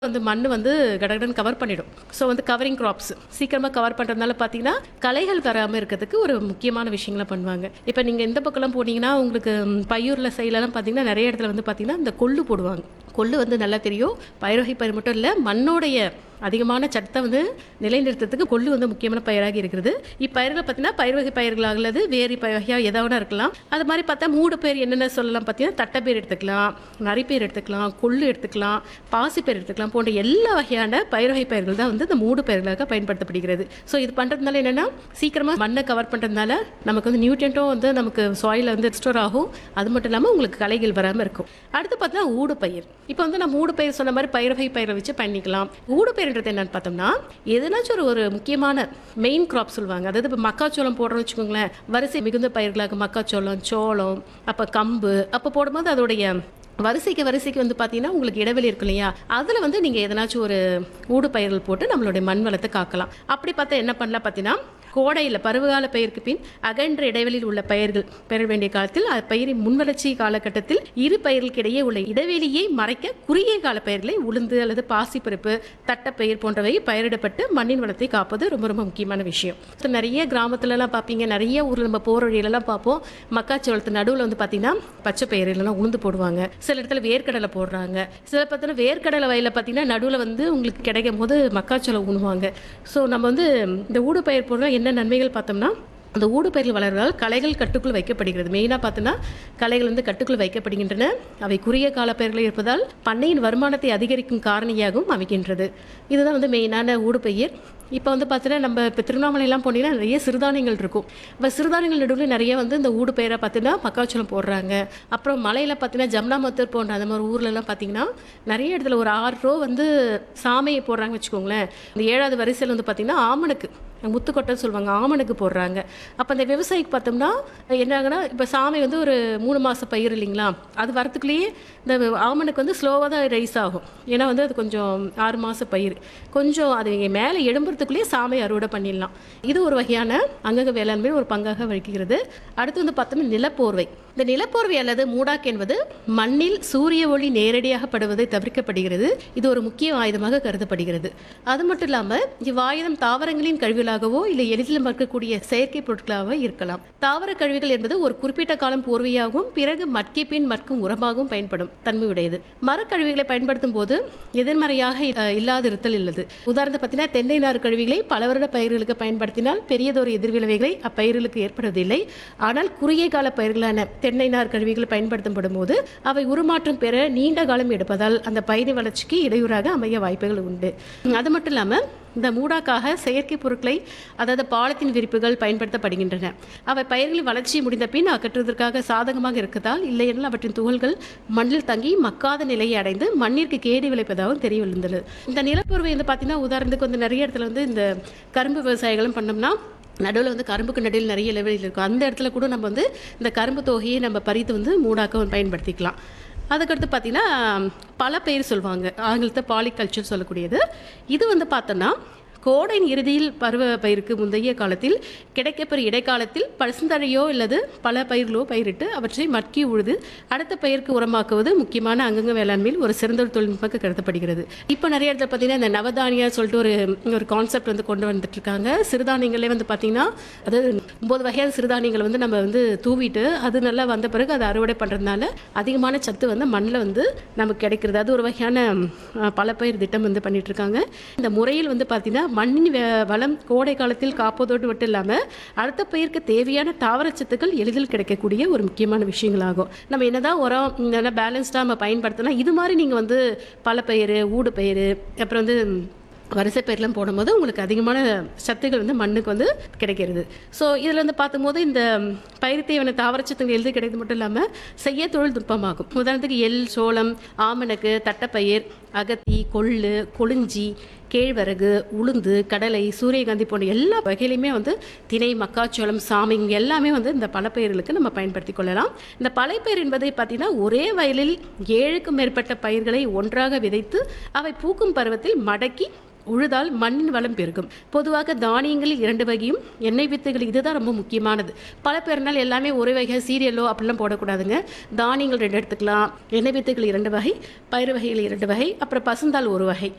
வந்து மண் வந்து கடகடன் கவர் பண்ணிடும் ஸோ வந்து கவரிங் கிராப்ஸ் சீக்கிரமாக கவர் பண்ணுறதுனால பார்த்தீங்கன்னா களைகள் வராமல் இருக்கிறதுக்கு ஒரு முக்கியமான விஷயங்களை பண்ணுவாங்க இப்போ நீங்கள் இந்த பக்கம்லாம் போனீங்கன்னா உங்களுக்கு ம், பையூரில் சைட்லலாம் பார்த்தீங்கன்னா நிறைய இடத்துல வந்து பார்த்தீங்கன்னா இந்த கொள்ளு போடுவாங்க கொள்ளு வந்து நல்லா தெரியும் பயிர்வகை பயிர் மட்டும் இல்லை மண்ணோடைய அதிகமான சட்டத்தை வந்து நிலைநிறுத்தத்துக்கு கொள்ளு வந்து முக்கியமான பயிராக இருக்கிறது இப்பயிர்கள் பார்த்தீங்கன்னா பயிர் வகை பயிர்களாக அல்லது வேறு பயிர் வகையாக எதாவது இருக்கலாம் அது மாதிரி பார்த்தா மூடு பேர் என்னென்ன சொல்லலாம் பார்த்தீங்கன்னா தட்டைப்பேர் எடுத்துக்கலாம் நரிப்பேர் எடுத்துக்கலாம் கொள்ளு எடுத்துக்கலாம் பாசிப்பேர் எடுத்துக்கலாம் போன்ற எல்லா வகையான பயிர் வகை பயிர்கள் தான் வந்து இந்த மூடு பயிர்களாக பயன்படுத்தப்படுகிறது ஸோ இது பண்ணுறதுனால என்னென்னா சீக்கிரமாக மண்ணை கவர் பண்ணுறதுனால நமக்கு வந்து நியூட்ரியன்ட்டும் வந்து நமக்கு சாயிலில் வந்து ஸ்டோர் ஆகும் அது மட்டும் இல்லாமல் உங்களுக்கு களைகள் வராமல் இருக்கும் அடுத்து பார்த்தா ஊடு பயிர் இப்போ வந்து நம்ம ஊடு பயிர் சொன்ன மாதிரி பயிர் வகை பயிரை வச்சு பண்ணிக்கலாம் ஊடு பயிர்ன்றது என்னன்னு பார்த்தோம்னா எதனாச்சும் ஒரு ஒரு முக்கியமான மெயின் கிராப் சொல்லுவாங்க அதாவது இப்போ மக்காச்சோளம் போடுறோம்னு வச்சுக்கோங்களேன் வரிசை மிகுந்த பயிர்களாக மக்காச்சோளம் சோளம் அப்போ கம்பு அப்போ போடும்போது அதோடைய வரிசைக்கு வரிசைக்கு வந்து பார்த்தீங்கன்னா உங்களுக்கு இடைவெளி இருக்கும் இல்லையா அதில் வந்து நீங்கள் எதனாச்சும் ஒரு ஊடு பயிர்கள் போட்டு நம்மளுடைய மண் வளத்தை காக்கலாம் அப்படி பார்த்தா என்ன பண்ணலாம் பார்த்தீங்கன்னா கோடையில் பருவகால பயிருக்கு பின் அகன்ற இடைவெளியில் உள்ள பயிர்கள் பெற வேண்டிய காலத்தில் அது பயிரின் முன்வளர்ச்சி காலகட்டத்தில் இரு பயிர்களுக்கு இடையே உள்ள இடைவெளியை மறைக்க குறுகிய கால பயிர்களை உளுந்து அல்லது பாசிப்பருப்பு தட்டப்பயிர் போன்றவை பயிரிடப்பட்டு மண்ணின் வளத்தை காப்பது ரொம்ப ரொம்ப முக்கியமான விஷயம் So, நிறைய கிராமத்துலலாம் பார்ப்பீங்க நிறைய ஊரில் நம்ம போகிற வழியிலலாம் பார்ப்போம் மக்காச்சோளத்து நடுவில் வந்து பார்த்தீங்கன்னா பச்சை பயிர் இல்லைன்னா உளுந்து போடுவாங்க சில இடத்துல வேர்க்கடலை போடுறாங்க சில பார்த்தீங்கன்னா வேர்க்கடலை வயலில் பார்த்தீங்கன்னா நடுவில் வந்து உங்களுக்கு கிடைக்கும் போது மக்காச்சோளம் உண்ணுவாங்க ஸோ நம்ம வந்து இந்த ஊடு பயிர் போடுறோம் என்ன நன்மைகள் பார்த்தோம்னா அந்த ஊடு பயிர்கள் வளர்வதால் களைகள் கட்டுக்குள் வைக்கப்படுகிறது மெயினாக பார்த்தோன்னா களைகள் வந்து கட்டுக்குள் வைக்கப்படுகின்றன அவை குறுகிய கால பயிர்கள் இருப்பதால் பண்ணையின் வருமானத்தை அதிகரிக்கும் காரணியாகவும் அமைக்கின்றது இதுதான் வந்து மெயினான ஊடு பயிர் இப்போ வந்து பார்த்தீங்கன்னா நம்ம இப்போ திருவண்ணாமலையெல்லாம் போனீங்கன்னா நிறைய சிறுதானியங்கள் இருக்கும் இப்போ சிறுதானியங்கள் நடுவில் நிறைய வந்து இந்த ஊடு பயிரை பார்த்தீங்கன்னா மக்காச்சோளம் போடுறாங்க அப்புறம் மலையில் பார்த்தீங்கன்னா ஜம்னாமத்தூர் போன்ற அந்த மாதிரி ஊர்லலாம் பார்த்தீங்கன்னா நிறைய இடத்துல ஒரு ஆறு ரோ வந்து சாமையை போடுறாங்க வச்சுக்கோங்களேன் இந்த ஏழாவது வரிசையில் வந்து பார்த்தீங்கன்னா ஆமணக்கு முத்துக்கொட்டைன்னு சொல்லுவாங்க ஆமணக்கு போடுறாங்க அப்போ அந்த விவசாயிக்கு பார்த்தோம்னா என்ன ஆகுனா இப்போ சாமை வந்து ஒரு மூணு மாதம் பயிர் இல்லைங்களா அது வரத்துக்குள்ளேயே இந்த ஆமணக்கு வந்து ஸ்லோவாக தான் ரைஸ் ஆகும் ஏன்னா வந்து அது கொஞ்சம் ஆறு மாதம் பயிர் கொஞ்சம் அது மேலே எழும்புறதுக்குள்ளேயே சாமை அறுவடை பண்ணிடலாம் இது ஒரு வகையான அங்கக வேளாண்மை ஒரு பங்காக வகிக்கிறது அடுத்து வந்து பார்த்தோம்னா நிலப்போர்வை இந்த நிலப்போர்வை அல்லது மூடாக்கு என்பது மண்ணில் சூரிய ஒளி நேரடியாக படுவதை தவிர்க்கப்படுகிறது இது ஒரு முக்கிய ஆயுதமாக கருதப்படுகிறது அது மட்டும் இல்லாமல் இவ்வாயுதம் தாவரங்களின் கழிவுகளாகவோ இல்லை எளிதில் மற்கக்கூடிய செயற்கை பொருட்களாகவோ இருக்கலாம் தாவர கழிவுகள் என்பது ஒரு குறிப்பிட்ட காலம் போர்வையாகவும் பிறகு மட்கி பின் மட்கும் உரமாகவும் பயன்படும் தன்மை உடையது மரக்கழிவுகளை பயன்படுத்தும் போது எதிர்மறையாக அஹ், இல்லாதிருத்தல் உள்ளது உதாரணத்தை பார்த்தீங்கன்னா தென்னை நார் கழிவுகளை பல வருட பயிர்களுக்கு பயன்படுத்தினால் பெரியதொரு எதிர்விளைவுகளை அப்பயிர்களுக்கு ஏற்படுவதில்லை ஆனால் குறுகிய கால பயிர்களான தென்னை நார் கழிவுகள் பயன்படுத்தப்படும் போது அவை உருமாற்றம் பெற நீண்ட காலம் எடுப்பதால் அந்த பயிர் வளர்ச்சிக்கு இடையூறாக அமைய வாய்ப்புகள் உண்டு அது மட்டும் இல்லாமல் இந்த மூடாக்காக செயற்கை பொருட்களை அதாவது பாலித்தீன் விரிப்புகள் பயன்படுத்தப்படுகின்றன அவை பயிர்களின் வளர்ச்சி முடிந்த பின் அகற்றுவதற்காக சாதகமாக இருக்கதால் இல்லையெனில் அவற்றின் துகள்கள் மண்ணில் தங்கி மக்காத நிலையை அடைந்து மண்ணிற்கு கேடு விளைப்பதாகவும் தெரிய விழுந்தது இந்த நிலப்பொருவை வந்து பார்த்தீங்கன்னா உதாரணத்துக்கு வந்து நிறைய இடத்துல வந்து இந்த கரும்பு விவசாயிகளும் பண்ணோம்னா நடுவில் வந்து கரும்புக்கு நடுவில் நிறைய லெவலில் இருக்கும் அந்த இடத்துல கூட நம்ம வந்து இந்த கரும்பு தொகையை நம்ம பறித்து வந்து மூடாக்க பயன்படுத்திக்கலாம் அதுக்கடுத்து பார்த்தீங்கன்னா பல பேர் சொல்லுவாங்க ஆங்கிலத்தை பாலிகல்ச்சர் சொல்லக்கூடியது இது வந்து பார்த்தோன்னா கோடையின் இறுதியில் பருவ பயிருக்கு முந்தைய காலத்தில் கிடைக்கப்பெறும் இடைக்காலத்தில் பசுந்தழையோ அல்லது பல பயிர்களோ பயிரிட்டு அவற்றை மட்கி உழுது அடுத்த பயிருக்கு உரமாக்குவது முக்கியமான அங்கங்க வேளாண்மையில் ஒரு சிறந்த ஒரு தொழில்நுட்பமாக கருதப்படுகிறது இப்போ நிறைய இடத்துல பார்த்தீங்கன்னா இந்த நவதானியா சொல்லிட்டு ஒரு ஒரு கான்செப்ட் வந்து கொண்டு வந்துட்டு இருக்காங்க சிறுதானியங்களே வந்து பார்த்தீங்கன்னா அதாவது ஒன்பது வகையான சிறுதானியங்களை வந்து நம்ம வந்து தூவிட்டு அது நல்லா வந்த பிறகு அதை அறுவடை பண்ணுறதுனால அதிகமான சத்து வந்து மண்ணில் வந்து நமக்கு கிடைக்கிறது அது ஒரு வகையான அஹ், பல பயிர் திட்டம் வந்து பண்ணிட்டு இருக்காங்க இந்த முறையில் வந்து பார்த்தீங்கன்னா மண்ணின் வே- வளம் கோடை காலத்தில் காப்பதோடு மட்டும் இல்லாமல் அடுத்த பயிருக்கு தேவையான தாவரச்சத்துக்கள் எளிதில் கிடைக்கக்கூடிய ஒரு முக்கியமான விஷயங்களாகும் நம்ம என்னதான் உரம் நல்லா பேலன்ஸ்டாக நம்ம பயன்படுத்தினா இது மாதிரி நீங்கள் வந்து பல பயிர் ஊடு பயிர் அப்புறம் வந்து வரிசை பயிரெலாம் போடும்போது உங்களுக்கு அதிகமான சத்துக்கள் வந்து மண்ணுக்கு வந்து கிடைக்கிறது ஸோ இதில் வந்து பார்க்கும்போது இந்த பயிர் தேவையான தாவரச்சத்துங்கள் எழுதி கிடைக்கிறது மட்டும் இல்லாமல் செய்ய தொழில் நுட்பமாகும் உதாரணத்துக்கு எள் சோளம் ஆமணக்கு தட்டைப்பயிர் அகத்தி கொள்ளு கொளிஞ்சி கேழ்வரகு உளுந்து கடலை சூரியகாந்தி போன்ற எல்லா வகையிலையுமே வந்து திணை மக்காச்சோளம் சாமை இங்க எல்லாமே வந்து இந்த பலப்பயிர்களுக்கு நம்ம பயன்படுத்தி கொள்ளலாம் இந்த பலைப்பயிர் என்பதை பார்த்தீங்கன்னா ஒரே வயலில் ஏழுக்கும் மேற்பட்ட பயிர்களை ஒன்றாக விதைத்து அவை பூக்கும் பருவத்தில் மடக்கி உழுதால் மண்ணின் வளம் பெருகும் பொதுவாக தானியங்களில் இரண்டு வகையும் எண்ணெய் வித்துகள் இதுதான் ரொம்ப முக்கியமானது பல பேர்னால் எல்லாமே ஒரே வகை சீரியலோ அப்படிலாம் போடக்கூடாதுங்க தானியங்கள் ரெண்டு எடுத்துக்கலாம் எண்ணெய் வித்துகள் இரண்டு வகை பயிர் வகைகள் இரண்டு வகை அப்புறம் பசுந்தாள் ஒரு வகை